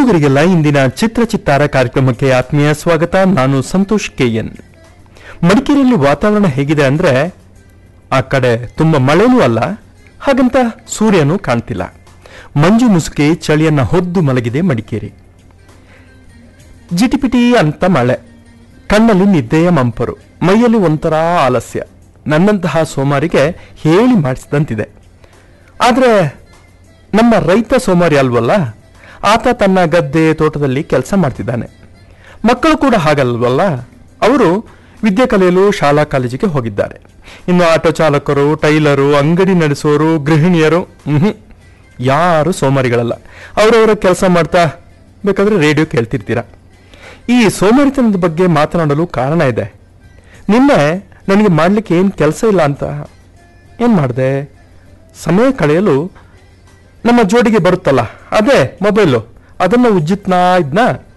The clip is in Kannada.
ಕೇಳುಗರಿಗೆಲ್ಲ ಇಂದಿನ ಚಿತ್ರ ಚಿತ್ತಾರ ಕಾರ್ಯಕ್ರಮಕ್ಕೆ ಆತ್ಮೀಯ ಸ್ವಾಗತ ನಾನು ಸಂತೋಷ್ ಕೆಎನ್ ಮಡಿಕೇರಿಯಲ್ಲಿ ವಾತಾವರಣ ಹೇಗಿದೆ ಅಂದ್ರೆ ಆ ಕಡೆ ತುಂಬಾ ಮಳೆನೂ ಅಲ್ಲ ಹಾಗಂತ ಸೂರ್ಯನೂ ಕಾಣ್ತಿಲ್ಲ ಮಂಜು ಮುಸುಕೆ ಚಳಿಯನ್ನ ಹೊದ್ದು ಮಲಗಿದೆ ಮಡಿಕೇರಿ ಜಿಟಿಪಿಟಿ ಅಂತ ಮಳೆ ಕಣ್ಣಲ್ಲಿ ನಿದ್ದೆಯ ಮಂಪರು ಮೈಯಲ್ಲಿ ಒಂಥರ ಆಲಸ್ಯ ನನ್ನಂತಹ ಸೋಮಾರಿಗೆ ಹೇಳಿ ಮಾಡಿಸಿದಂತಿದೆ ಆದರೆ ನಮ್ಮ ರೈತ ಸೋಮಾರಿ ಅಲ್ವಲ್ಲ ಆತ ತನ್ನ ಗದ್ದೆ ತೋಟದಲ್ಲಿ ಕೆಲಸ ಮಾಡ್ತಿದ್ದಾನೆ ಮಕ್ಕಳು ಕೂಡ ಹಾಗಲ್ವಲ್ಲ ಅವರು ವಿದ್ಯೆ ಕಲಿಯಲು ಶಾಲಾ ಕಾಲೇಜಿಗೆ ಹೋಗಿದ್ದಾರೆ ಇನ್ನು ಆಟೋ ಚಾಲಕರು ಟೈಲರು ಅಂಗಡಿ ನಡೆಸೋರು ಗೃಹಿಣಿಯರು ಮ್ಹೂ. ಯಾರು ಸೋಮಾರಿಗಳಲ್ಲ ಅವರವರ ಕೆಲಸ ಮಾಡ್ತಾ ಬೇಕಾದ್ರೆ ರೇಡಿಯೋ ಕೇಳ್ತಿರ್ತೀರಾ ಈ ಸೋಮಾರಿತನದ ಬಗ್ಗೆ ಮಾತನಾಡಲು ಕಾರಣ ಇದೆ ನಿನ್ನೆ ನನಗೆ ಮಾಡ್ಲಿಕ್ಕೆ ಏನು ಕೆಲಸ ಇಲ್ಲ ಅಂತ ಏನು ಮಾಡಿದೆ ಸಮಯ ಕಳೆಯಲು ನಮ್ಮ ಜೋಡಿಗೆ ಬರುತ್ತಲ್ಲ ಅದೇ ಮೊಬೈಲು ಅದನ್ನು ಉಜ್ಜಿತ್ನಾ ಇದ್ನ